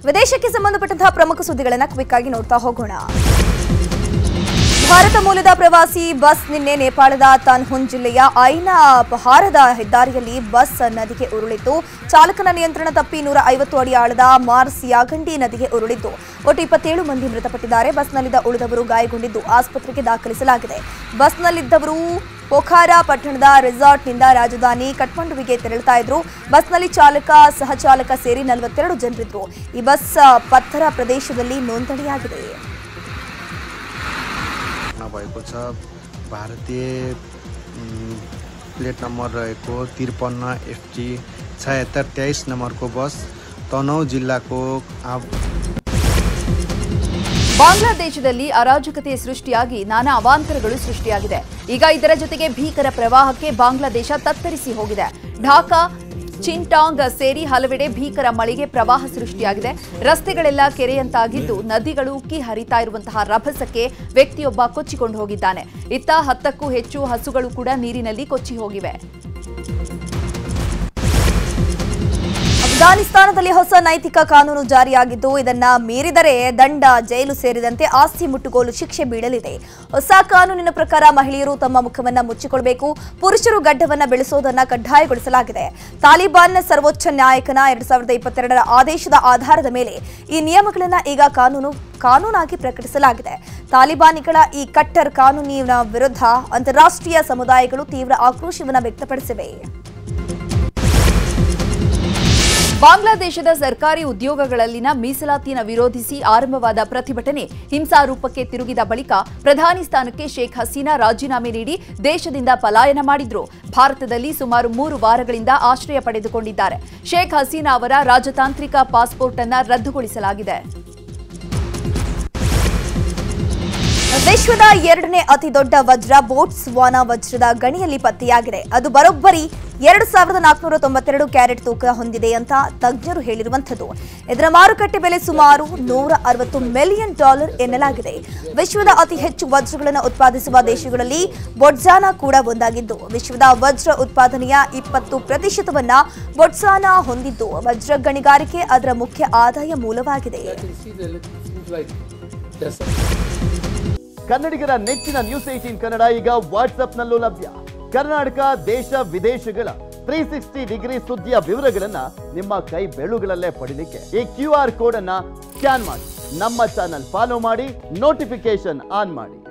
ವಿದೇಶಕ್ಕೆ ಸಂಬಂಧಪಟ್ಟಂತಹ ಪ್ರಮುಖ ಸುದ್ದಿಗಳನ್ನ ಕ್ವಿಕ್ ಆಗಿ ನೋಡ್ತಾ ಹೋಗೋಣ ಭಾರತ ಮೂಲದ ಪ್ರವಾಸಿ ಬಸ್ ನಿನ್ನೆ ನೇಪಾಳದ ತನ್ಹುನ್ ಜಿಲ್ಲೆಯ ಐನಾ ಪಹಾರದ ಹೆದ್ದಾರಿಯಲ್ಲಿ ಬಸ್ ನದಿಗೆ ಉರುಳಿತು ಚಾಲಕನ ನಿಯಂತ್ರಣ ತಪ್ಪಿ ನೂರ ಐವತ್ತು ಅಡಿ ಆಳದ ಮಾರ್ಸ್ ಯಾಗಂಡಿ ನದಿಗೆ ಉರುಳಿದ್ದು ಒಟ್ಟು ಇಪ್ಪತ್ತೇಳು ಮಂದಿ ಮೃತಪಟ್ಟಿದ್ದಾರೆ ಬಸ್ನಲ್ಲಿದ್ದ ಉಳಿದವರು ಗಾಯಗೊಂಡಿದ್ದು ಆಸ್ಪತ್ರೆಗೆ ದಾಖಲಿಸಲಾಗಿದೆ ಬಸ್ನಲ್ಲಿದ್ದವರು ಪೋಖಾರ ಪಟ್ಟಣದ ರೆಸಾರ್ಟ್ನಿಂದ ರಾಜಧಾನಿ ಕಠ್ಮಂಡುವಿಗೆ ತೆರಳುತ್ತಾ ಇದ್ರು ಬಸ್ನಲ್ಲಿ ಚಾಲಕ ಸಹಚಾಲಕ ಸೇರಿ ನಲವತ್ತೆರಡು ಜನರಿದ್ರು ಈ ಬಸ್ ಪತ್ಥರ ಪ್ರದೇಶದಲ್ಲಿ ನೋಂದಣಿಯಾಗಿದೆ भएको छ भारतीय उम्, प्लेट नम्बर रहेको त्रिपन्न एफजी छयत्तर तेइस नम्बरको बस तनहुँ जिल्लाको आव ಬಾಂಗ್ಲಾದೇಶದಲ್ಲಿ ಅರಾಜಕತೆ ಸೃಷ್ಟಿಯಾಗಿ ನಾನಾ ಅವಾಂತರಗಳು ಸೃಷ್ಟಿಯಾಗಿದೆ ಈಗ ಇದರ ಜೊತೆಗೆ ಭೀಕರ ಪ್ರವಾಹಕ್ಕೆ ಬಾಂಗ್ಲಾದೇಶ ತತ್ತರಿಸಿ ಹೋಗಿದೆ ಢಾಕಾ ಚಿಂಟಾಂಗ್ ಸೇರಿ ಹಲವೆಡೆ ಭೀಕರ ಮಳೆಗೆ ಪ್ರವಾಹ ಸೃಷ್ಟಿಯಾಗಿದೆ ರಸ್ತೆಗಳೆಲ್ಲ ಕೆರೆಯಂತಾಗಿದ್ದು ನದಿಗಳು ಉಕ್ಕಿ ಹರಿತಾ ಇರುವಂತಹ ರಭಸಕ್ಕೆ ವ್ಯಕ್ತಿಯೊಬ್ಬ ಕೊಚ್ಚಿಕೊಂಡು ಹೋಗಿದ್ದಾನೆ ಇತ್ತ ಹತ್ತಕ್ಕೂ ಹೆಚ್ಚು ಹಸುಗಳು ಕೂಡ ನೀರಿನಲ್ಲಿ ಕೊಚ್ಚಿ ಹೋಗಿವೆ ಅಫ್ಘಾನಿಸ್ತಾನದಲ್ಲಿ ಹೊಸ ನೈತಿಕ ಕಾನೂನು ಜಾರಿಯಾಗಿದ್ದು ಇದನ್ನ ಮೀರಿದರೆ ದಂಡ ಜೈಲು ಸೇರಿದಂತೆ ಆಸ್ತಿ ಮುಟ್ಟುಗೋಲು ಶಿಕ್ಷೆ ಬೀಳಲಿದೆ ಹೊಸ ಕಾನೂನಿನ ಪ್ರಕಾರ ಮಹಿಳೆಯರು ತಮ್ಮ ಮುಖವನ್ನ ಮುಚ್ಚಿಕೊಳ್ಬೇಕು ಪುರುಷರು ಗಡ್ಡವನ್ನ ಬೆಳೆಸೋದನ್ನ ಕಡ್ಡಾಯಗೊಳಿಸಲಾಗಿದೆ ತಾಲಿಬಾನ್ನ ಸರ್ವೋಚ್ಚ ನ್ಯಾಯಕನ ಎರಡ್ ಸಾವಿರದ ಇಪ್ಪತ್ತೆರಡರ ಆದೇಶದ ಆಧಾರದ ಮೇಲೆ ಈ ನಿಯಮಗಳನ್ನ ಈಗ ಕಾನೂನು ಕಾನೂನಾಗಿ ಪ್ರಕಟಿಸಲಾಗಿದೆ ತಾಲಿಬಾನಿಗಳ ಈ ಕಟ್ಟರ್ ಕಾನೂನಿನ ವಿರುದ್ಧ ಅಂತಾರಾಷ್ಟ್ರೀಯ ಸಮುದಾಯಗಳು ತೀವ್ರ ಆಕ್ರೋಶವನ್ನ ವ್ಯಕ್ತಪಡಿಸಿವೆ ಬಾಂಗ್ಲಾದೇಶದ ಸರ್ಕಾರಿ ಉದ್ಯೋಗಗಳಲ್ಲಿನ ಮೀಸಲಾತಿನ ವಿರೋಧಿಸಿ ಆರಂಭವಾದ ಪ್ರತಿಭಟನೆ ಹಿಂಸಾರೂಪಕ್ಕೆ ತಿರುಗಿದ ಬಳಿಕ ಪ್ರಧಾನಿ ಸ್ಥಾನಕ್ಕೆ ಶೇಖ್ ಹಸೀನಾ ರಾಜೀನಾಮೆ ನೀಡಿ ದೇಶದಿಂದ ಪಲಾಯನ ಮಾಡಿದ್ರು ಭಾರತದಲ್ಲಿ ಸುಮಾರು ಮೂರು ವಾರಗಳಿಂದ ಆಶ್ರಯ ಪಡೆದುಕೊಂಡಿದ್ದಾರೆ ಶೇಖ್ ಹಸೀನಾ ಅವರ ರಾಜತಾಂತ್ರಿಕ ಪಾಸ್ಪೋರ್ಟ್ ಅನ್ನ ರದ್ದುಗೊಳಿಸಲಾಗಿದೆ ವಿಶ್ವದ ಎರಡನೇ ಅತಿ ದೊಡ್ಡ ವಜ್ರ ಬೋಟ್ಸ್ವಾನಾ ವಜ್ರದ ಗಣಿಯಲ್ಲಿ ಪತ್ತೆಯಾಗಿದೆ ಅದು ಬರೋಬ್ಬರಿ ಎರಡು ಸಾವಿರದ ನಾಲ್ಕುನೂರ ತೊಂಬತ್ತೆರಡು ಕ್ಯಾರೆಟ್ ತೂಕ ಹೊಂದಿದೆ ಅಂತ ತಜ್ಞರು ಹೇಳಿರುವಂಥದ್ದು ಇದರ ಮಾರುಕಟ್ಟೆ ಬೆಲೆ ಸುಮಾರು ನೂರ ಅರವತ್ತು ಮಿಲಿಯನ್ ಡಾಲರ್ ಎನ್ನಲಾಗಿದೆ ವಿಶ್ವದ ಅತಿ ಹೆಚ್ಚು ವಜ್ರಗಳನ್ನು ಉತ್ಪಾದಿಸುವ ದೇಶಗಳಲ್ಲಿ ಬೊಟ್ಸಾನಾ ಕೂಡ ಒಂದಾಗಿದ್ದು ವಿಶ್ವದ ವಜ್ರ ಉತ್ಪಾದನೆಯ ಇಪ್ಪತ್ತು ಪ್ರತಿಶತವನ್ನ ಬೊಟ್ಸಾನಾ ಹೊಂದಿದ್ದು ವಜ್ರ ಗಣಿಗಾರಿಕೆ ಅದರ ಮುಖ್ಯ ಆದಾಯ ಮೂಲವಾಗಿದೆ ಕನ್ನಡಿಗರ ನೆಚ್ಚಿನ ನ್ಯೂಸ್ ಏಟೀನ್ ಕನ್ನಡ ಈಗ ವಾಟ್ಸ್ಆಪ್ನಲ್ಲೂ ಲಭ್ಯ ಕರ್ನಾಟಕ ದೇಶ ವಿದೇಶಗಳ ತ್ರೀ ಸಿಕ್ಸ್ಟಿ ಡಿಗ್ರಿ ಸುದ್ದಿಯ ವಿವರಗಳನ್ನ ನಿಮ್ಮ ಕೈ ಬೆಳುಗಳಲ್ಲೇ ಪಡಿಲಿಕ್ಕೆ ಈ ಕ್ಯೂ ಆರ್ ಕೋಡ್ ಅನ್ನ ಸ್ಕ್ಯಾನ್ ಮಾಡಿ ನಮ್ಮ ಚಾನಲ್ ಫಾಲೋ ಮಾಡಿ ನೋಟಿಫಿಕೇಶನ್ ಆನ್ ಮಾಡಿ